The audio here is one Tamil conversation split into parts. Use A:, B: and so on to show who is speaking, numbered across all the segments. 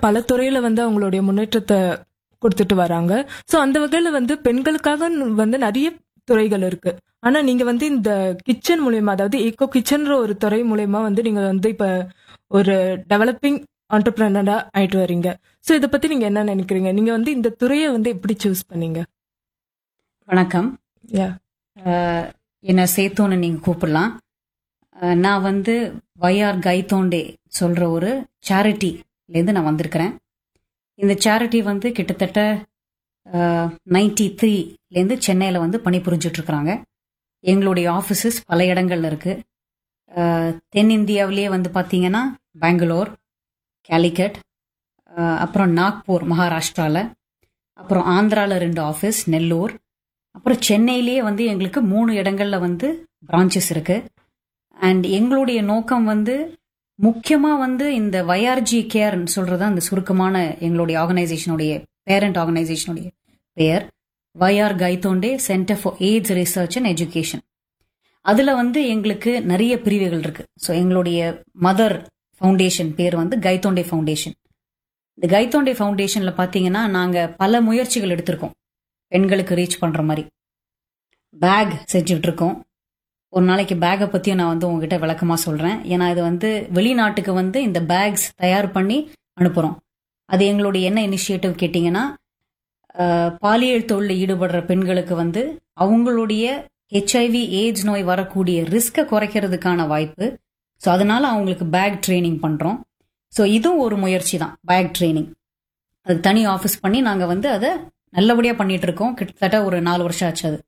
A: பல துறையில வந்து அவங்களுடைய முன்னேற்றத்தை கொடுத்துட்டு வராங்க சோ அந்த வகையில வந்து பெண்களுக்காக வந்து நிறைய துறைகள் இருக்கு ஆனா நீங்க வந்து இந்த கிச்சன் மூலியமா அதாவது ஈகோ கிச்சன்ற ஒரு துறை மூலியமா வந்து நீங்க வந்து இப்ப ஒரு டெவலப்பிங் ஆண்டர்பிரினரா ஆயிட்டு வரீங்க சோ இத பத்தி நீங்க என்ன நினைக்கிறீங்க நீங்க வந்து இந்த துறையை வந்து எப்படி சூஸ் பண்ணீங்க
B: வணக்கம்
A: யா
B: அஹ், என்னை சேத்தோன்னு நீங்க கூப்பிடலாம் அஹ், நான் வந்து வைஆர் கைத்தோண்டே சொல்ற ஒரு சேரிட்டிலேருந்து நான் வந்திருக்கிறேன் இந்த சேரிட்டி வந்து கிட்டத்தட்ட நைன்டி த்ரீலேருந்து சென்னையில் வந்து பணிபுரிஞ்சிட்டு இருக்கிறாங்க எங்களுடைய ஆஃபீஸஸ் பல இடங்கள்ல இருக்கு அஹ், தென்னிந்தியாவிலேயே வந்து பார்த்தீங்கன்னா பெங்களூர் கேலிக்கட் அஹ், அப்புறம் நாக்பூர் மகாராஷ்டிரால அப்புறம் ஆந்திரால ரெண்டு ஆஃபீஸ் நெல்லூர் அப்புறம் சென்னையிலேயே வந்து எங்களுக்கு மூணு இடங்கள்ல வந்து பிரான்ச்சஸ் இருக்கு அண்ட் எங்களுடைய நோக்கம் வந்து முக்கியமா வந்து இந்த வைஆர்ஜி கேர்னு சொல்றது அந்த சுருக்கமான எங்களுடைய ஆர்கனைசேஷனுடைய பேரண்ட் ஆர்கனைசேஷனுடைய பெயர் Y R Gaitonde centre for AIDS research and education அதுல வந்து எங்களுக்கு நிறைய பிரிவுகள் இருக்கு ஸோ எங்களுடைய மதர் ஃபவுண்டேஷன் பேர் வந்து கைத்தோண்டே ஃபவுண்டேஷன் இந்த கைத்தோண்டே ஃபவுண்டேஷன்ல பாத்தீங்கன்னா நாங்க பல முயற்சிகள் எடுத்திருக்கோம் பெண்களுக்கு ரீச் பண்ற மாதிரி பேக் செஞ்சுட்டு இருக்கோம் ஒரு நாளைக்கு பேக்கை பத்தியும் நான் வந்து உங்ககிட்ட விளக்கமா சொல்றேன் ஏன்னா இது வந்து வெளிநாட்டுக்கு வந்து இந்த பேக்ஸ் தயார் பண்ணி அனுப்புறோம் அது எங்களுடைய என்ன இனிஷியேட்டிவ் கேட்டிங்கன்னா அஹ், பாலியல் தொழிலில் ஈடுபடுற பெண்களுக்கு வந்து அவங்களுடைய ஹெச்ஐவி ஏஜ் நோய் வரக்கூடிய ரிஸ்கை குறைக்கிறதுக்கான வாய்ப்பு ஸோ அதனால அவங்களுக்கு பேக் ட்ரைனிங் பண்றோம் ஸோ இதுவும் ஒரு முயற்சி தான் பேக் ட்ரைனிங் அதுக்கு தனி ஆஃபீஸ் பண்ணி நாங்கள் வந்து அதை நல்லபடியாக பண்ணிட்டு இருக்கோம் கிட்டத்தட்ட ஒரு நாலு வருஷம் ஆச்சு அது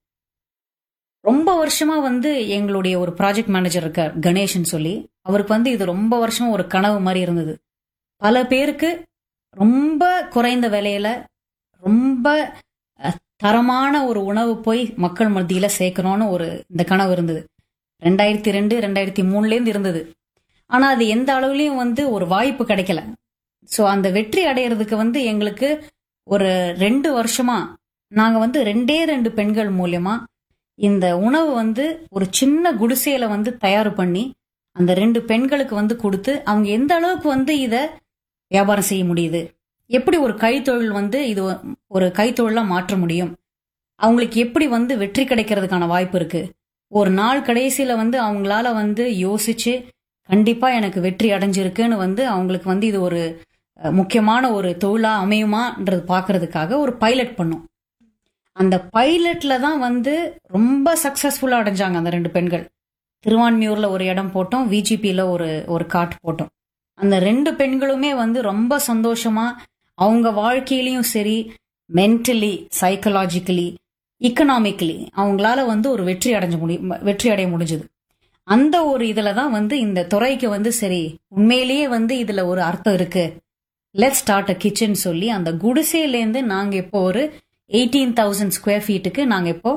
B: ரொம்ப வருஷமா வந்து எங்களுடைய ஒரு ப்ராஜெக்ட் மேனேஜர் இருக்கார் கணேஷ்னு சொல்லி அவருக்கு வந்து இது ரொம்ப வருஷமா ஒரு கனவு மாதிரி இருந்தது பல பேருக்கு ரொம்ப குறைந்த விலையில ரொம்ப அஹ், தரமான ஒரு உணவு போய் மக்கள் மத்தியில சேர்க்கணும்னு ஒரு இந்த கனவு இருந்தது ரெண்டாயிரத்தி ரெண்டு ரெண்டாயிரத்தி மூணுலேருந்து இருந்தது ஆனா அது எந்த அளவுலயும் வந்து ஒரு வாய்ப்பு கிடைக்கல ஸோ அந்த வெற்றி அடையிறதுக்கு வந்து எங்களுக்கு ஒரு ரெண்டு வருஷமா நாங்க வந்து ரெண்டே ரெண்டு பெண்கள் மூலியமா இந்த உணவு வந்து ஒரு சின்ன குடிசையில வந்து தயார் பண்ணி அந்த ரெண்டு பெண்களுக்கு வந்து கொடுத்து அவங்க எந்த அளவுக்கு வந்து இத வியாபாரம் செய்ய முடியுது எப்படி ஒரு கைத்தொழில் வந்து இது ஒரு கைத்தொழிலா மாற்ற முடியும் அவங்களுக்கு எப்படி வந்து வெற்றி கிடைக்கிறதுக்கான வாய்ப்பு இருக்கு ஒரு நாள் கடைசியில வந்து அவங்களால வந்து யோசிச்சு கண்டிப்பா எனக்கு வெற்றி அடைஞ்சிருக்குன்னு வந்து அவங்களுக்கு வந்து இது ஒரு அஹ், முக்கியமான ஒரு தொழிலா அமையுமான்றது பாக்குறதுக்காக ஒரு பைலட் பண்ணோம் அந்த பைலட்ல தான் வந்து ரொம்ப சக்சஸ்ஃபுல்லா அடைஞ்சாங்க அந்த ரெண்டு பெண்கள் திருவான்மியூர்ல ஒரு இடம் போட்டோம் விஜிபியில ஒரு ஒரு காட் போட்டோம் அந்த ரெண்டு பெண்களுமே வந்து ரொம்ப சந்தோஷமா அவங்க வாழ்க்கையிலயும் சரி மென்டலி சைக்கலாஜிக்கலி இக்கனாமிக்கலி அவங்களால வந்து ஒரு வெற்றி அடைஞ்ச முடியும் வெற்றி அடைய முடிஞ்சது அந்த ஒரு இதுல தான் வந்து இந்த துறைக்கு வந்து சரி உண்மையிலேயே வந்து இதுல ஒரு அர்த்தம் இருக்கு லெட் ஸ்டார்ட் அ கிச்சன் சொல்லி அந்த குடிசையிலேருந்து நாங்க இப்போ ஒரு எயிட்டீன் தௌசண்ட் ஸ்கொயர் ஃபீட்டுக்கு நாங்க இப்போ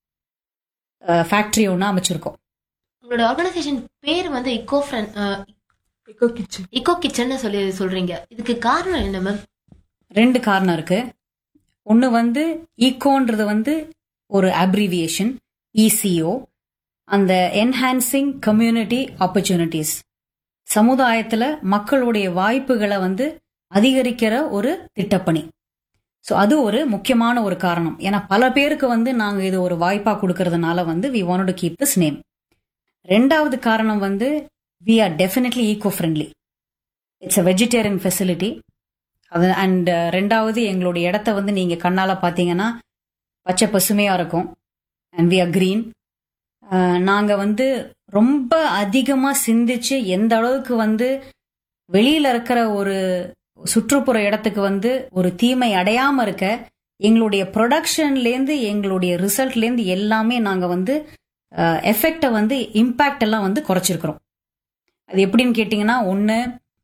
B: ஃபேக்டரி ஒன்று அமைச்சிருக்கோம்
C: உங்களோட ஆர்கனைசேஷன் பேர் வந்து eco friend
A: eco kitchen
C: eco kitchen சொல்லி சொல்றீங்க இதுக்கு காரணம் என்ன மேம்
B: ரெண்டு காரணம் இருக்கு ஒன்று வந்து ஈகோன்றது வந்து ஒரு அப்ரிவியேஷன் இசிஓ அந்த என்ஹான்சிங் கம்யூனிட்டி ஆப்பர்ச்சுனிட்டிஸ் சமுதாயத்துல மக்களுடைய வாய்ப்புகளை வந்து அதிகரிக்கிற ஒரு திட்டப்பணி ஸோ அது ஒரு முக்கியமான ஒரு காரணம் ஏன்னா பல பேருக்கு வந்து நாங்கள் இது ஒரு வாய்ப்பா கொடுக்கறதுனால வந்து we want to keep this name ரெண்டாவது காரணம் வந்து we are definitely eco friendly it's a vegetarian facility அது அண்ட் ரெண்டாவது எங்களுடைய இடத்த வந்து நீங்க கண்ணால பாத்தீங்கன்னா பச்சை பசுமையா இருக்கும் அண்ட் வி ஆர் கிரீன் நாங்க வந்து ரொம்ப அதிகமா சிந்திச்சு எந்த அளவுக்கு வந்து வெளியில இருக்கிற ஒரு சுற்றுப்புற இடத்துக்கு வந்து ஒரு தீமை அடையாம இருக்க எங்களுடைய ப்ரொடக்ஷன்லேருந்து எங்களுடைய ரிசல்ட்லேருந்து எல்லாமே நாங்க வந்து எஃபெக்டை வந்து இம்பேக்ட் எல்லாம் வந்து குறைச்சிருக்கிறோம் அது எப்படின்னு கேட்டிங்கன்னா ஒன்று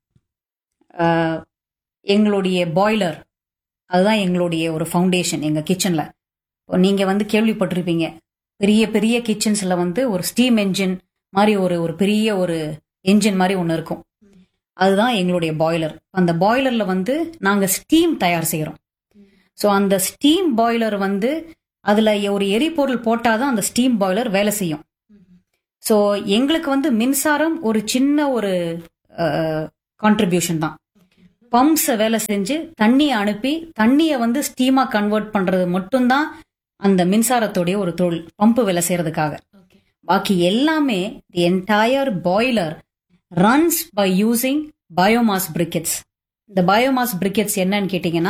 B: எங்களுடைய பாய்லர் அதுதான் எங்களுடைய ஒரு ஃபவுண்டேஷன் எங்க கிச்சன்ல நீங்க வந்து கேள்விப்பட்டிருப்பீங்க பெரிய பெரிய கிச்சன்ஸ்ல வந்து ஒரு ஸ்டீம் என்ஜின் மாதிரி ஒரு ஒரு பெரிய ஒரு என்ஜின் மாதிரி ஒன்று இருக்கும் அதுதான் எங்களுடைய பாய்லர் அந்த பாய்லர்ல வந்து நாங்க ஸ்டீம் தயார் செய்யறோம் ஸோ அந்த ஸ்டீம் பாய்லர் வந்து அதுல ஒரு எரிபொருள் போட்டாதான் அந்த ஸ்டீம் பாய்லர் வேலை செய்யும் ஸோ எங்களுக்கு வந்து மின்சாரம் ஒரு சின்ன ஒரு கான்ட்ரிபியூஷன் தான் பம்ப்ஸை வேலை செஞ்சு தண்ணியை அனுப்பி தண்ணியை வந்து ஸ்டீமா கன்வெர்ட் பண்றது மட்டும்தான் அந்த மின்சாரத்துடைய ஒரு தொழில் பம்பு வேலை செய்யறதுக்காக
C: ஓகே
B: பாக்கி எல்லாமே the entire boiler runs by using biomass briquettes இந்த பயோமாஸ் பிரிக்கெட்ஸ் என்னன்னு கேட்டீங்கன்னா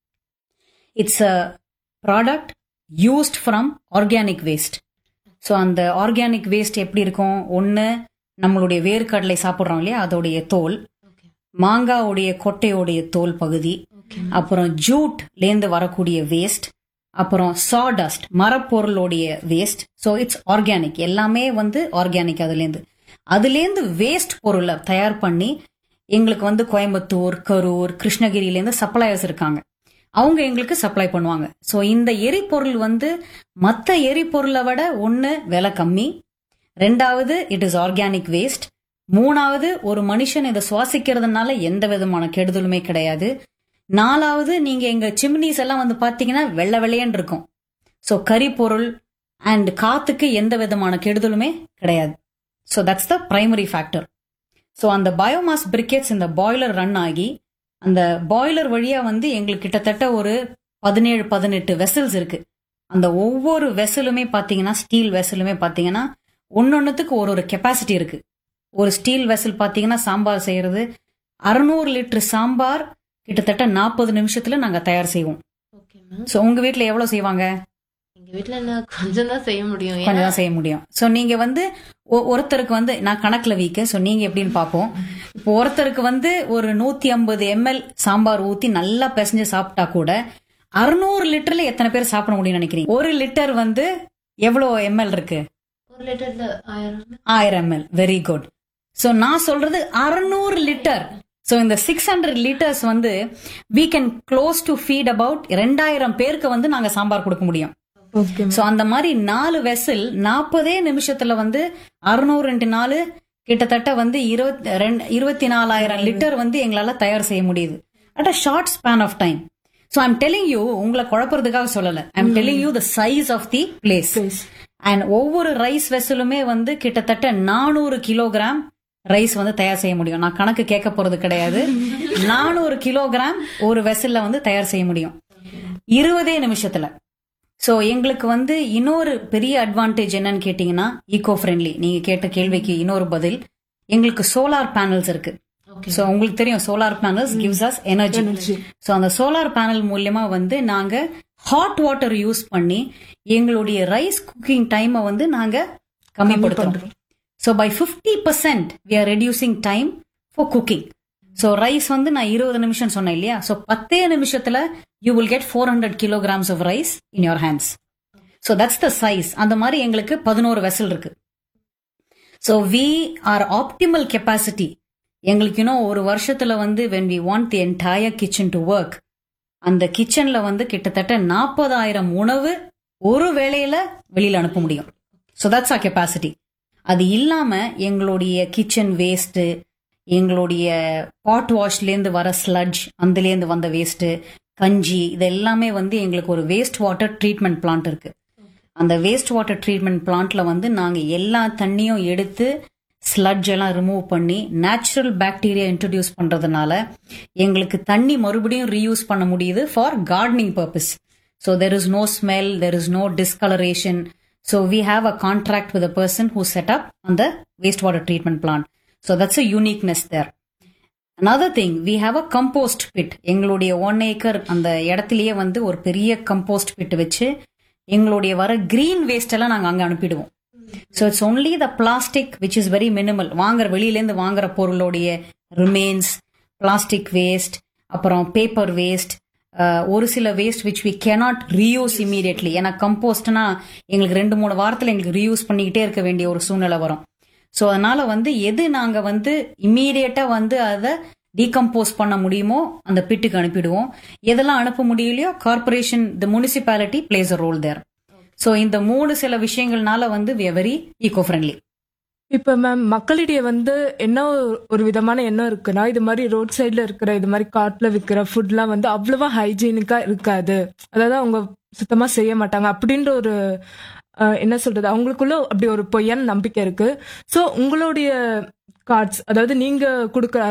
B: it's a product used from organic waste so அந்த ஆர்கானிக் வேஸ்ட் எப்படி இருக்கும் ஒன்று நம்மளுடைய வேர்க்கடலை சாப்பிட்றோம் இல்லையா அதோடைய தோல்
C: ஓகே
B: மாங்காவுடைய கொட்டையோடைய தோல் பகுதி
C: ஓகே
B: அப்புறம் ஜூட்லேருந்து வரக்கூடிய வேஸ்ட் அப்புறம் சாடஸ்ட் மரப்பொருளுடைய வேஸ்ட் ஸோ இட்ஸ் ஆர்கானிக் எல்லாமே வந்து ஆர்கானிக் அதுலேருந்து அதுலேருந்து வேஸ்ட் பொருளை தயார் பண்ணி எங்களுக்கு வந்து கோயம்புத்தூர் கரூர் கிருஷ்ணகிரியிலேருந்து சப்ளையர்ஸ் இருக்காங்க அவங்க எங்களுக்கு சப்ளை பண்ணுவாங்க ஸோ இந்த எரிபொருள் வந்து மற்ற எரிபொருளை விட ஒன்று விலை கம்மி ரெண்டாவது இட் இஸ் ஆர்கானிக் வேஸ்ட் மூணாவது ஒரு மனுஷன் இதை சுவாசிக்கிறதுனால எந்த விதமான கெடுதலுமே கிடையாது நாலாவது நீங்க எங்க சிம்னிஸ் எல்லாம் வந்து பாத்தீங்கன்னா வெள்ளை வெள்ளையன்னு இருக்கும் ஸோ கறி பொருள் அண்ட் காத்துக்கு எந்த விதமான கெடுதலுமே கிடையாது so that's the primary factor so அந்த பயோமாஸ் பிரிக்கெட்ஸ் இந்த பாய்லர் ரன் ஆகி அந்த பாய்லர் வழியா வந்து எங்களுக்கு கிட்டத்தட்ட ஒரு பதினேழு பதினெட்டு வெசல்ஸ் இருக்கு அந்த ஒவ்வொரு வெசலுமே பாத்தீங்கன்னா ஸ்டீல் வெசலுமே பாத்தீங்கன்னா ஒன்னொன்னுத்துக்கு ஒரு ஒரு கெப்பாசிட்டி இருக்கு ஒரு ஸ்டீல் வெசல் பாத்தீங்கன்னா சாம்பார் செய்யறது அறுநூறு லிட்டர் சாம்பார் கிட்டத்தட்ட நாற்பது நிமிஷத்துல நாங்க தயார் செய்வோம்
C: ஓகே மேம்
B: சோ உங்க வீட்ல எவ்வளவு செய்வாங்க
C: எங்க வீட்ல என்ன கொஞ்சம் தான் செய்ய முடியும்
B: கொஞ்சம்
C: ஏன்னா
B: தான் செய்ய முடியும் சோ நீங்க வந்து ஒ- ஒருத்தருக்கு வந்து நான் கணக்குல வீக்க சோ நீங்க எப்படின்னு பாப்போம் இப்போ ஒருத்தருக்கு வந்து ஒரு நூத்தி ஐம்பது எம்எல் சாம்பார் ஊத்தி நல்லா பிசைஞ்சு சாப்பிட்டா கூட அறுநூறு லிட்டர்ல எத்தனை பேர் சாப்பிட முடியும்னு நினைக்கிறீங்க ஒரு லிட்டர் வந்து எவ்வளவு எம்எல் இருக்கு
C: ஒரு லிட்டர்ல ஆயிரம்
B: ஆயிரம் எம்எல் வெரி குட் சோ நான் சொல்றது அறுநூறு லிட்டர் சோ இந்த சிக்ஸ் ஹண்ட்ரட் லிட்டர்ஸ் வந்து we can close to feed about ரெண்டாயிரம் பேருக்கு வந்து நாங்க சாம்பார் கொடுக்க முடியும்
A: ஓகே
B: சோ அந்த மாதிரி நாலு வெசல் நாற்பதே நிமிஷத்துல வந்து அறுநூறு ரெண்டு நாலு கிட்டத்தட்ட வந்து இருபத்தி ரெண்டு இருபத்தி நாலாயிரம் லிட்டர் வந்து எங்களால தயார் செய்ய முடியுது at a short span of time so I'm telling you உங்களை குழப்பறதுக்காக சொல்லல I'm telling you the size of the place
A: Place.
B: And ஒவ்வொரு ரைஸ் வெசலுமே வந்து கிட்டத்தட்ட நானூறு கிலோகிராம் ரைஸ் வந்து தயார் செய்ய முடியும் நான் கணக்கு கேட்க போறது கிடையாது நானூறு கிலோகிராம் ஒரு வெசல்ல வந்து தயார் செய்ய முடியும் இருபதே நிமிஷத்துல சோ எங்களுக்கு வந்து இன்னொரு பெரிய அட்வான்டேஜ் என்னன்னு கேட்டீங்கன்னா ஈகோ ஃப்ரெண்ட்லி நீங்க கேட்ட கேள்விக்கு இன்னொரு பதில் எங்களுக்கு சோலார் பேனல்ஸ் இருக்கு
C: ஓகே
B: சோ உங்களுக்கு தெரியும் solar panels gives us energy
A: Energy.
B: So அந்த சோலார் பேனல் மூலியமா வந்து நாங்க ஹாட் வாட்டர் யூஸ் பண்ணி எங்களுடைய ரைஸ் குக்கிங் டைமை வந்து நாங்க கம்மிப்படுத்துறோம்
A: பண்றோம்.
B: So by fifty percent we are reducing time for cooking so rice வந்து நான் இருபது நிமிஷம் சொன்னேன் இல்லையா ஸோ பத்தே நிமிஷத்துல you will get four hundred kilograms of rice in your hands so that's the size அந்த மாதிரி எங்களுக்கு பதினோரு வெசல் இருக்கு so we are optimal capacity எங்களுக்கு இன்னும் ஒரு வருஷத்துல வந்து when we want the entire kitchen to work அந்த கிச்சன்ல வந்து கிட்டத்தட்ட நாற்பதாயிரம் உணவு ஒரு வேளையில வெளியில அனுப்ப முடியும் ஸோ தட்ஸ் ஆ கெப்பாசிட்டி அது இல்லாம எங்களுடைய கிச்சன் வேஸ்ட் எங்களுடைய பாட் வாஷ்லேருந்து வர ஸ்லட்ஜ் அதுலேருந்து வந்த வேஸ்ட் கஞ்சி இது எல்லாமே வந்து எங்களுக்கு ஒரு வேஸ்ட் வாட்டர் ட்ரீட்மெண்ட் பிளான்ட் இருக்கு அந்த வேஸ்ட் வாட்டர் ட்ரீட்மெண்ட் பிளான்ட்ல வந்து நாங்க எல்லா தண்ணியும் எடுத்து ஸ்லட்ஜ் எல்லாம் ரிமூவ் பண்ணி நேச்சுரல் பாக்டீரியா இன்ட்ரடியூஸ் பண்றதுனால எங்களுக்கு தண்ணி மறுபடியும் ரீயூஸ் பண்ண முடியுது for gardening purpose so there is no smell there is no discolouration so we have a contract with a person who set up அந்த waste water treatment plant so that's a uniqueness there another thing we have a compost pit எங்களுடைய ஒன் ஏக்கர் அந்த இடத்துலயே வந்து ஒரு பெரிய கம்போஸ்ட் பிட் வச்சு எங்களுடைய வர கிரீன் வேஸ்ட் எல்லாம் நாங்க அங்க அனுப்பிடுவோம் so it's only the plastic which is very minimal வாங்குற வெளியிலேருந்து வாங்குற பொருளுடைய ரிமைன்ஸ் பிளாஸ்டிக் வேஸ்ட் அப்புறம் பேப்பர் வேஸ்ட் ஒரு சில waste which we cannot reuse immediately ஏன்னா கம்போஸ்ட்னா எங்களுக்கு ரெண்டு மூணு வாரத்தில் எங்களுக்கு ரீயூஸ் பண்ணிக்கிட்டே இருக்க வேண்டிய ஒரு சூழ்நிலை வரும் ஸோ அதனால வந்து எது நாங்க வந்து இம்மீடியட்டா வந்து அதை டீகம்போஸ் பண்ண முடியுமோ அந்த பிட்டுக்கு அனுப்பிடுவோம் எதெல்லாம் அனுப்ப முடியலையோ corporation the municipality plays a role there so இந்த மூணு சில விஷயங்கள்னால வந்து வி வெரி ஈகோ ஃப்ரெண்ட்லி
A: இப்ப மேம் மக்களிடையே வந்து என்ன ஒரு விதமான எண்ணம் இருக்குன்னா இது மாதிரி ரோட் சைடுல இருக்கிற இது மாதிரி காட்டுல விற்கிற ஃபுட்லாம் வந்து அவ்வளவா ஹைஜீனிக்கா இருக்காது அதாவது அவங்க சுத்தமா செய்ய மாட்டாங்க அப்படின்ற ஒரு அஹ், என்ன சொல்றது அவங்களுக்குள்ள அப்படி ஒரு பொய்யான நம்பிக்கை இருக்கு ஸோ உங்களுடைய கார்ட்ஸ் அதாவது நீங்க கொடுக்க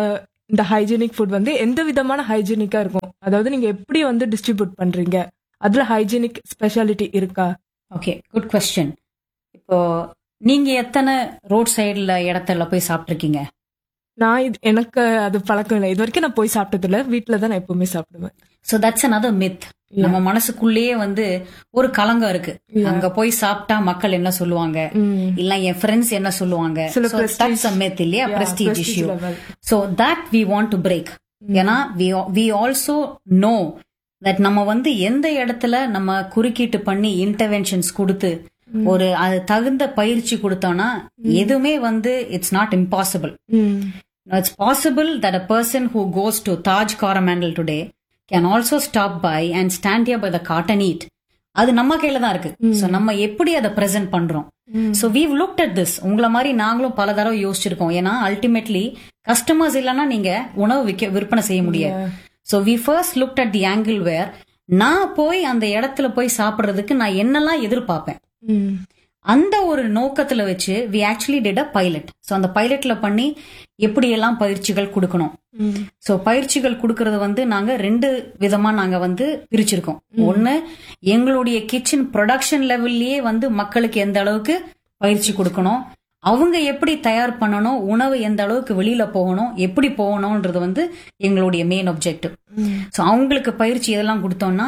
A: இந்த ஹைஜீனிக் ஃபுட் வந்து எந்த விதமான ஹைஜீனிக்கா இருக்கும் அதாவது நீங்க எப்படி வந்து டிஸ்ட்ரிபியூட் பண்றீங்க அதுல ஹைஜீனிக் ஸ்பெஷாலிட்டி இருக்கா
B: ஓகே குட் கொஸ்டின் இப்போ நீங்க எத்தனை ரோட் சைடுல இடத்துல போய் சாப்பிட்ருக்கீங்க
A: நான் இது எனக்கு அது பழக்கம் இல்லை இது வரைக்கும் நான் போய் சாப்பிட்டது இல்ல வீட்டுல தான் நான் எப்பவுமே சாப்பிடுவேன்
B: so that's another myth
A: Yeah.
B: நம்ம மனசுக்குள்ளேயே வந்து ஒரு கலங்கம் இருக்கு
A: Yeah.
B: அங்க போய் சாப்பிட்டா மக்கள் என்ன சொல்லுவாங்க
A: ம்.
B: இல்ல என் ஃப்ரெண்ட்ஸ் என்ன சொல்லுவாங்க
A: சில
B: So
A: prestige-
B: that's a myth இல்லையா
A: Yeah,
B: prestige
A: prestige
B: issue
A: level.
B: So that we want to break ஏன்னா வி ஆல்சோ நோ தட் நம்ம வந்து எந்த இடத்துல நம்ம குறுக்கீட்டு பண்ணி இன்டர்வென்ஷன்ஸ் கொடுத்து ஒரு அது தகுந்த பயிற்சி கொடுத்தோம்னா எதுவுமே வந்து it's not impossible
A: hmm.
B: It's possible that a person who goes to Taj Coromandel today can also stop by and stand here by the cotton eat அது நம்ம கையில தான் இருக்கு சோ நம்ம எப்படி அதை பிரசன்ட் பண்றோம் so we've looked at this உங்களை மாதிரி நாங்களும் பல தடவை யோசிச்சிருக்கோம் ஏன்னா அல்டிமேட்லி கஸ்டமர்ஸ் இல்லைன்னா நீங்க உணவு விக்க விற்பனை செய்ய முடியாது so we first looked at the angle where நான் போய் அந்த இடத்துல போய் சாப்பிடுறதுக்கு நான் என்னெல்லாம் எதிர்பார்ப்பேன்
A: ம்.
B: அந்த ஒரு நோக்கத்துல வச்சு we actually did a pilot so அந்த பைலட்ல பண்ணி எப்படியெல்லாம் பயிற்சிகள் கொடுக்கணும்
A: ம்.
B: ஸோ பயிற்சிகள் கொடுக்கறது வந்து நாங்க ரெண்டு விதமா நாங்க வந்து பிரிச்சிருக்கோம் ஒன்னு எங்களுடைய கிச்சன் ப்ரொடக்ஷன் லெவல்லயே வந்து மக்களுக்கு எந்த அளவுக்கு பயிற்சி கொடுக்கணும் அவங்க எப்படி தயார் பண்ணணும் உணவு எந்த அளவுக்கு வெளியில போகணும் எப்படி போகணும்ன்றது வந்து எங்களுடைய மெயின் objective ஸோ அவங்களுக்கு பயிற்சி இதெல்லாம் கொடுத்தோம்னா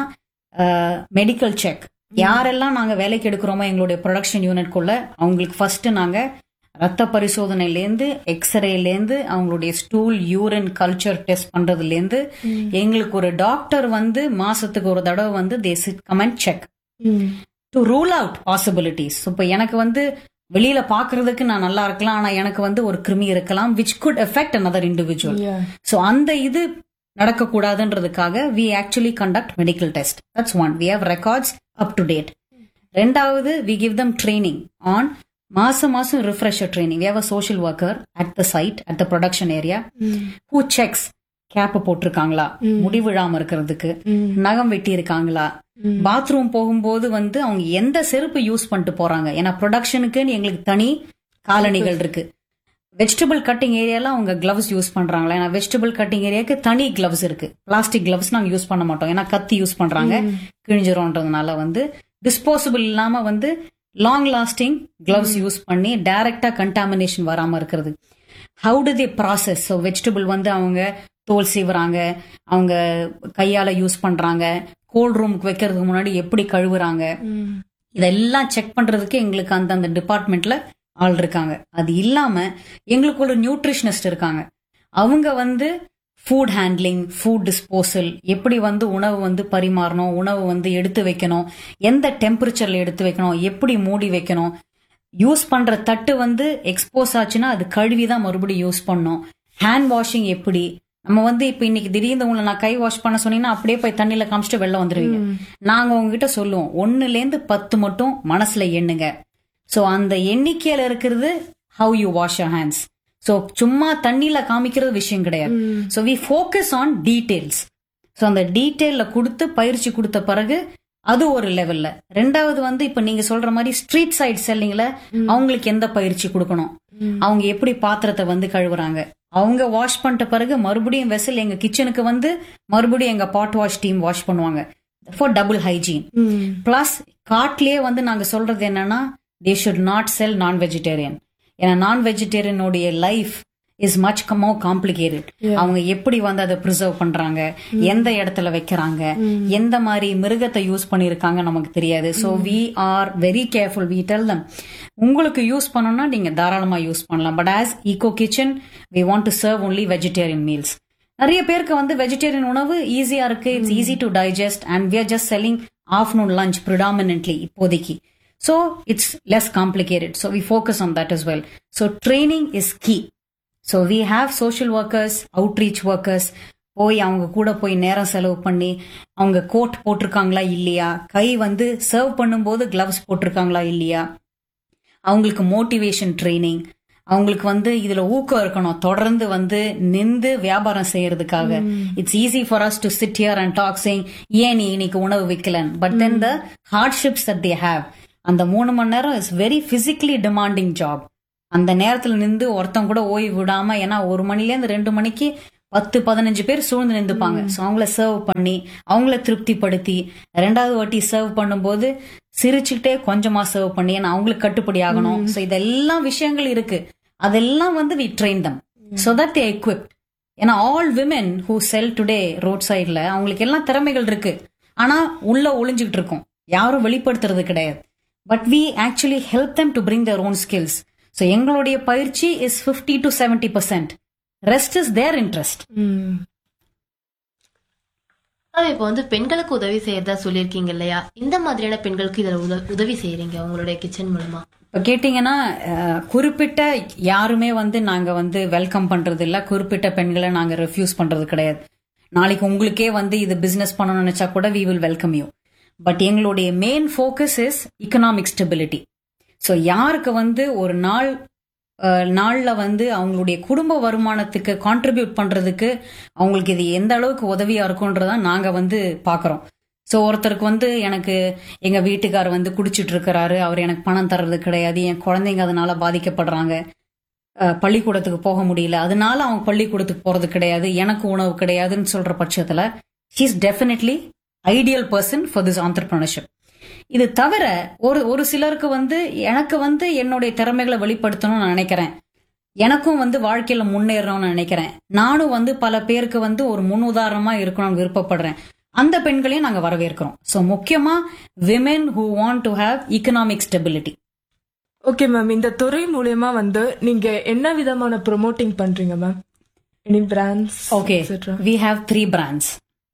B: மெடிக்கல் செக் யாரெல்லாம் நாங்க வேலைக்கு எடுக்கிறோமோ எங்களுடைய ப்ரொடக்ஷன் யூனிட்குள்ள அவங்களுக்கு ஃபர்ஸ்ட் நாங்க ரத்த பரிசோதனையிலேருந்து எக்ஸ்ரேலேருந்து அவங்களுடைய ஸ்டூல் யூரின் கல்ச்சர் டெஸ்ட் பண்றதுலேருந்து எங்களுக்கு ஒரு டாக்டர் வந்து மாசத்துக்கு ஒரு தடவை வந்து they sit comment check
A: hmm.
B: To rule out possibilities இப்போ எனக்கு வந்து வெளியில பாக்குறதுக்கு நான் நல்லா இருக்கலாம் ஆனா எனக்கு வந்து ஒரு கிருமி இருக்கலாம் which could effect another individual
A: Yeah.
B: So அந்த இது நடக்கக்கூடாதுன்றதுக்காக we actually conduct medical test that's one we have records up to date ரெண்டாவது we give them training on மாசம் மாசம் refresher training we have a social worker at the side at the production area who sex gap போட்டிருக்காங்களா முடி விழாம இருக்கிறதுக்கு நகம் வெட்டி இருக்காங்களா பாத்ரூம் போகும்போது வந்து அவங்க எந்த செருப்பு யூஸ் பண்ணிட்டு போறாங்க ஏன்னா ப்ரொடக்ஷனுக்குன்னு எங்களுக்கு தனி காலணிகள் இருக்கு வெஜிடபிள் கட்டிங் ஏரியால அவங்க கிளவ்ஸ் யூஸ் பண்றாங்களா ஏன்னா வெஜிடபிள் கட்டிங் ஏரியாக்கு தனி கிளவ்ஸ் இருக்கு பிளாஸ்டிக் கிளவ்ஸ் நாங்க யூஸ் பண்ண மாட்டோம் ஏன்னா கத்தி யூஸ் பண்றாங்க கிழிஞ்சிரோன்றதுனால வந்து டிஸ்போசபிள் இல்லாம வந்து லாங் லாஸ்டிங் கிளவ்ஸ் யூஸ் பண்ணி டைரக்டா கண்டாமினேஷன் வராம இருக்கிறது how to the process so vegetable வந்து அவங்க தோல் சீவுறாங்க அவங்க கையால யூஸ் பண்றாங்க கோல்ட் ரூமுக்கு வைக்கிறதுக்கு முன்னாடி எப்படி கழுவுறாங்க இதெல்லாம் செக் பண்றதுக்கு எங்களுக்கு அந்த அந்த டிபார்ட்மெண்ட்ல ஆள் இருக்காங்க அது இல்லாம எங்களுக்கு ஒரு நியூட்ரிஷனிஸ்ட் இருக்காங்க அவங்க வந்து ஃபுட் ஹேண்ட்லிங் ஃபுட் டிஸ்போசல் எப்படி வந்து உணவு வந்து பரிமாறணும் உணவு வந்து எடுத்து வைக்கணும் எந்த டெம்பரேச்சர்ல எடுத்து வைக்கணும் எப்படி மூடி வைக்கணும் யூஸ் பண்ற தட்டு வந்து எக்ஸ்போஸ் ஆச்சுன்னா அது கழுவி தான் மறுபடியும் யூஸ் பண்ணணும் ஹேண்ட் வாஷிங் எப்படி நம்ம வந்து இப்ப இன்னைக்கு திடீர்னு உங்களை நான் கை வாஷ் பண்ண சொன்னீங்கன்னா அப்படியே போய் தண்ணியில காமிச்சிட்டு வெளில வந்துருவீங்க நாங்க உங்ககிட்ட சொல்லுவோம் ஒண்ணுல இருந்து பத்து மட்டும் மனசுல எண்ணுங்க சோ அந்த எண்ணிக்கையில இருக்கிறது how you wash your hands so சும்மா தண்ணியில காமிக்கிறது விஷயம் கிடையாது so we focus on details so அந்த டீடைல்ல கொடுத்து பயிற்சி கொடுத்த பிறகு அது ஒரு லெவல்ல ரெண்டாவது வந்து இப்ப நீங்க சொல்ற மாதிரி ஸ்ட்ரீட் சைட் செல்லிங்ல அவங்களுக்கு எந்த பயிற்சி கொடுக்கணும் அவங்க எப்படி பாத்திரத்தை வந்து கழுவுறாங்க அவங்க வாஷ் பண்ணிட்ட பிறகு மறுபடியும் வெசல் எங்க கிச்சனுக்கு வந்து மறுபடியும் எங்க பாட் வாஷ் டீம் வாஷ் பண்ணுவாங்க ஃபார் டபுள் ஹைஜீன் பிளஸ் காட்லயே வந்து நாங்க சொல்றது என்னன்னா தே ஷுட் நாட் செல் நான் வெஜிடேரியன் ஏன்னா நான் வெஜிடேரியனுடைய life is much more complicated அவங்க எப்படி வந்து அதை ப்ரிசர்வ் பண்றாங்க எந்த இடத்துல வைக்கிறாங்க எந்த மாதிரி மிருகத்தை யூஸ் பண்ணிருக்காங்க நமக்கு தெரியாது so we are very careful we tell them உங்களுக்கு யூஸ் பண்ணணும்னா நீங்க தாராளமா யூஸ் பண்ணலாம் but as eco kitchen we want to serve only vegetarian meals நிறைய பேருக்கு வந்து வெஜிடேரியன் உணவு ஈஸியா இருக்கு it's easy to digest and we are just selling afternoon lunch predominantly இப்போதைக்கு so it's less complicated so we focus on that is well so training is key so we have social workers outreach workers போய் அவங்க கூட போய் நேரம் செலவு பண்ணி அவங்க கோட் போட்டிருக்காங்களா இல்லையா கை வந்து சர்வ் பண்ணும்போது கிளவ்ஸ் போட்டிருக்காங்களா இல்லையா அவங்களுக்கு மோட்டிவேஷன் ட்ரைனிங் அவங்களுக்கு வந்து இதுல ஊக்கம் இருக்கணும் தொடர்ந்து வந்து நின்று வியாபாரம் செய்யறதுக்காக it's easy for us to sit here and talk saying ஏன் நீ இன்னைக்கு உணவு விற்கலன் but then the hardships that they have அந்த மூணு மணி நேரம் is very physically demanding job அந்த நேரத்துல நின்று ஒருத்தன் கூட ஓய்வு விடாம ஏன்னா ஒரு மணிலேருந்து ரெண்டு மணிக்கு பத்து பதினஞ்சு பேர் சூழ்ந்து நின்றுப்பாங்க ஸோ அவங்கள சர்வ் பண்ணி அவங்கள திருப்திப்படுத்தி ரெண்டாவது வாட்டி சர்வ் பண்ணும்போது சிரிச்சுக்கிட்டே கொஞ்சமா சர்வ் பண்ணி ஏன்னா அவங்களுக்கு கட்டுப்படி ஆகணும் ஸோ இதெல்லாம் விஷயங்கள் இருக்கு அதெல்லாம் வந்து we train them so that they equipped ஏன்னா all women who sell today road சைட்ல அவங்களுக்கு எல்லாம் திறமைகள் இருக்கு ஆனா உள்ள ஒளிஞ்சுக்கிட்டு இருக்கும் யாரும் வெளிப்படுத்துறது கிடையாது but we actually help them to bring their own skills so எங்களுடைய பயிற்சி is 50 to seventy percent rest is their interest
A: ம்.
C: அது இப்போ வந்து பெண்களுக்கு உதவி செய்யறதா சொல்லியிருக்கீங்க இல்லையா இந்த மாதிரியான பெண்களுக்கு இதுல உத- உதவி செய்யறீங்க உங்களுடைய கிச்சன் மூலமா
B: இப்போ கேட்டிங்கன்னா அஹ், குறிப்பிட்ட யாருமே வந்து நாங்க வந்து வெல்கம் பண்றது இல்ல குறிப்பிட்ட பெண்களை நாங்க ரெஃப்யூஸ் பண்றது கிடையாது நாளைக்கு உங்களுக்கே வந்து இது பிசினஸ் பண்ணணும்னு நினைச்சா கூட we will welcome you but எங்களுடைய main focus is economic stability so யாருக்கு வந்து ஒரு நாள் அஹ், நாள்ல வந்து அவங்களுடைய குடும்ப வருமானத்துக்கு கான்ட்ரிபியூட் பண்றதுக்கு அவங்களுக்கு இது எந்த அளவுக்கு உதவியா இருக்கும்ன்றத நாங்க வந்து பாக்குறோம் ஸோ ஒருத்தருக்கு வந்து எனக்கு எங்க வீட்டுக்கார் வந்து குடிச்சிட்டு இருக்கிறாரு அவர் எனக்கு பணம் தர்றது கிடையாது என் குழந்தைங்க அதனால பாதிக்கப்படுறாங்க அஹ், பள்ளிக்கூடத்துக்கு போக முடியல அதனால அவங்க பள்ளிக்கூடத்துக்கு போறது கிடையாது எனக்கு உணவு கிடையாதுன்னு சொல்ற பட்சத்துல he's definitely ideal person for this entrepreneurship இது தவிர ஒரு ஒரு சிலருக்கு வந்து எனக்கு வந்து என்னுடைய திறமைகளை வெளிப்படுத்தணும்னு நான் நினைக்கிறேன் எனக்கும் வந்து வாழ்க்கையில முன்னேறணும்னு நினைக்கிறேன் நானும் வந்து பல பேருக்கு வந்து ஒரு முன் உதாரணமா இருக்கணும்னு விருப்பப்படுறேன் அந்த பெண்களையும் நாங்க வரவேற்கிறோம் சோ முக்கியமா women who want to have economic stability
A: okay ma'am இந்த துறை மூலியமா வந்து நீங்க என்ன விதமான ப்ரோமோட்டிங் பண்றீங்க ma'am any brands
B: okay we have three brands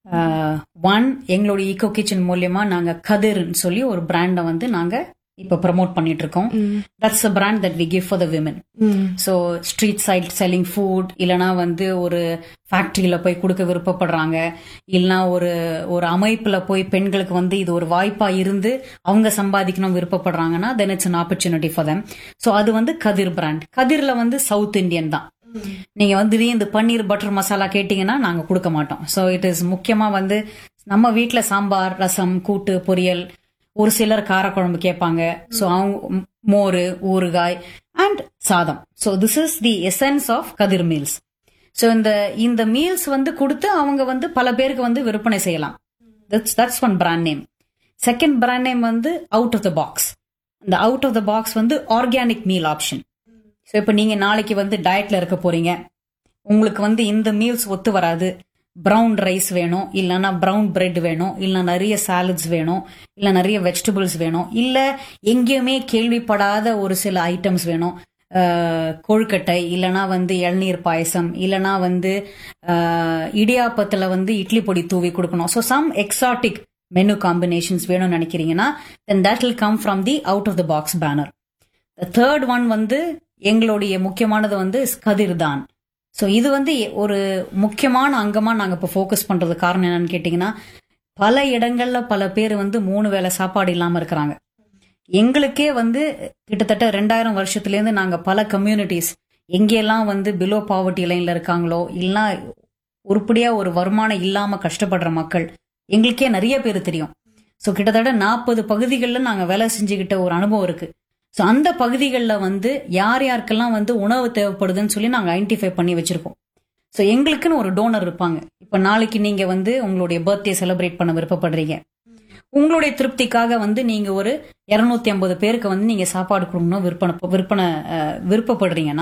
B: one எங்களுடைய ஈகோ கிச்சன் மூலியமா நாங்க கதிர்னு சொல்லி ஒரு பிராண்டை வந்து நாங்க இப்ப ப்ரமோட் பண்ணிட்டு இருக்கோம் that's a brand that we give for the women so street side selling food இல்லனா வந்து ஒரு ஃபேக்டரியில போய் கொடுக்க விருப்பப்படுறாங்க இல்லனா ஒரு ஒரு அமைப்புல போய் பெண்களுக்கு வந்து இது ஒரு வாய்ப்பா இருந்து அவங்க சம்பாதிக்கணும் விருப்பப்படுறாங்கன்னா then it's an opportunity for them so அது வந்து கதிர் பிராண்ட் கதிர்ல வந்து சவுத் இந்தியன் தான் நீங்க வந்து திடீர்னு இந்த பன்னீர் பட்டர் மசாலா கேட்டீங்கன்னா நாங்க கொடுக்க மாட்டோம் ஸோ இட் இஸ் முக்கியமா வந்து நம்ம வீட்ல சாம்பார் ரசம் கூட்டு பொரியல் ஒரு சிலர் காரக்குழம்பு கேட்பாங்க ஸோ அவங்க ம், மோர் ஊறுகாய் அண்ட் சாதம் so this is the essence of Kathir meals so இந்த இந்த மீல்ஸ் வந்து கொடுத்து அவங்க வந்து பல பேருக்கு வந்து விற்பனை செய்யலாம் that's that's one brand name second brand name வந்து அவுட் ஆஃப் த பாக்ஸ் இந்த அவுட் ஆஃப் த பாக்ஸ் வந்து ஆர்கானிக் மீல் ஆப்ஷன் ஸோ இப்போ நீங்க நாளைக்கு வந்து டயட்ல இருக்க போறீங்க உங்களுக்கு வந்து இந்த மீல்ஸ் ஒத்து வராது ப்ரௌன் ரைஸ் வேணும் இல்லைன்னா ப்ரௌன் பிரெட் வேணும் இல்லை நிறைய சாலட்ஸ் வேணும் இல்லை நிறைய வெஜிடபிள்ஸ் வேணும் இல்லை எங்கேயுமே கேள்விப்படாத ஒரு சில ஐட்டம்ஸ் வேணும் அஹ், கொழுக்கட்டை இல்லைன்னா வந்து இளநீர் பாயசம் இல்லைன்னா வந்து அஹ், இடியாப்பத்துல வந்து இட்லி பொடி தூவி கொடுக்கணும் so some exotic menu combinations வேணும்னு நினைக்கிறீங்கன்னா then that will come from the out of the box banner third one வந்து எங்களுடைய முக்கியமானது வந்து கதிர் தான் ஸோ இது வந்து ஒரு முக்கியமான அங்கமா நாங்க இப்போ ஃபோக்கஸ் பண்றது காரணம் என்னன்னு கேட்டிங்கன்னா பல இடங்கள்ல பல பேர் வந்து மூணு வேளை சாப்பாடு இல்லாம இருக்கிறாங்க எங்களுக்கே வந்து கிட்டத்தட்ட ரெண்டாயிரம் வருஷத்துலேருந்து நாங்க பல கம்யூனிட்டிஸ் எங்கெல்லாம் வந்து பிலோ பாவர்ட்டி லைன்ல இருக்காங்களோ இல்லைன்னா உருப்படியா ஒரு வருமானம் இல்லாம கஷ்டப்படுற மக்கள் எங்களுக்கே நிறைய பேர் தெரியும் ஸோ கிட்டத்தட்ட நாற்பது பகுதிகளில் நாங்க வேலை செஞ்சுக்கிட்ட ஒரு அனுபவம் இருக்கு ஸோ அந்த பகுதிகளில் வந்து யார் யாருக்கெல்லாம் வந்து உணவு தேவைப்படுதுன்னு சொல்லி நாங்கள் ஐடென்டிஃபை பண்ணி வச்சிருக்கோம் ஸோ எங்களுக்குன்னு ஒரு டோனர் இருப்பாங்க இப்போ நாளைக்கு நீங்க வந்து உங்களுடைய பர்த்டே செலிப்ரேட் பண்ண விருப்பப்படுறீங்க உங்களுடைய திருப்திக்காக வந்து நீங்க ஒரு இருநூத்தி ஐம்பது பேருக்கு வந்து நீங்க சாப்பாடு கொடுக்கணும் விற்பனை விற்பனை அஹ், விருப்பப்படுறீங்கன்னா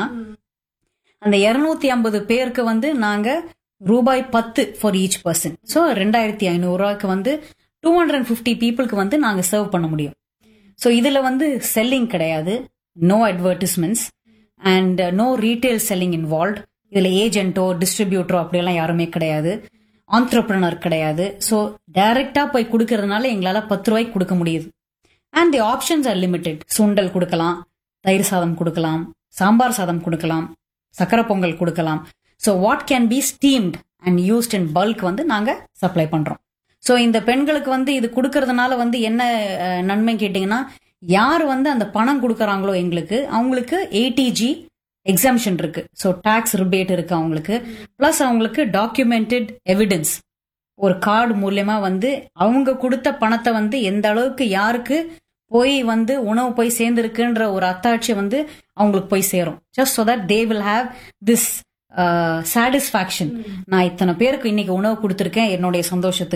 B: அந்த இருநூத்தி ஐம்பது பேருக்கு வந்து நாங்க ரூபாய் பத்து ஃபார் ஈச் பர்சன் ஸோ ரெண்டாயிரத்தி ஐநூறு ரூபாய்க்கு வந்து டூ ஹண்ட்ரட் அண்ட் ஃபிஃப்டி பீப்புளுக்கு வந்து நாங்க சர்வ் பண்ண முடியும் ஸோ இதுல வந்து செல்லிங் கிடையாது no advertisements and no retail selling involve இதுல ஏஜென்ட்டோ டிஸ்ட்ரிபியூட்டரோ அப்படியெல்லாம் யாருமே கிடையாது ஆண்டர்பிரினர் கிடையாது ஸோ டைரக்டா போய் கொடுக்கறதுனால எங்களால பத்து ரூபாய்க்கு கொடுக்க முடியுது and the options are limited sundal கொடுக்கலாம் தயிர் சாதம் கொடுக்கலாம் சாம்பார் சாதம் கொடுக்கலாம் சக்கரை பொங்கல் கொடுக்கலாம் so what can be steamed and used in bulk வந்து நாங்க சப்ளை பண்றோம் ஸோ இந்த பெண்களுக்கு வந்து இது கொடுக்கறதுனால வந்து என்ன அஹ், நன்மை கேட்டிங்கன்னா யார் வந்து அந்த பணம் கொடுக்கறாங்களோ எங்களுக்கு அவங்களுக்கு ஏடிஜி எக்ஸாம்ஷன் இருக்கு ஸோ டாக்ஸ் ரிபேட் இருக்கு அவங்களுக்கு ப்ளஸ் அவங்களுக்கு டாக்குமெண்டட் எவிடன்ஸ் ஒரு கார்டு மூலியமா வந்து அவங்க கொடுத்த பணத்தை வந்து எந்த அளவுக்கு யாருக்கு போய் வந்து உணவு போய் சேர்ந்திருக்குன்ற ஒரு அத்தாட்சி வந்து அவங்களுக்கு போய் சேரும் just so that they will have this satisfaction நான் இத்தனை பேருக்கு இன்னைக்கு உணவு கொடுத்துருக்கேன் என்னுடைய சந்தோஷத்துக்கு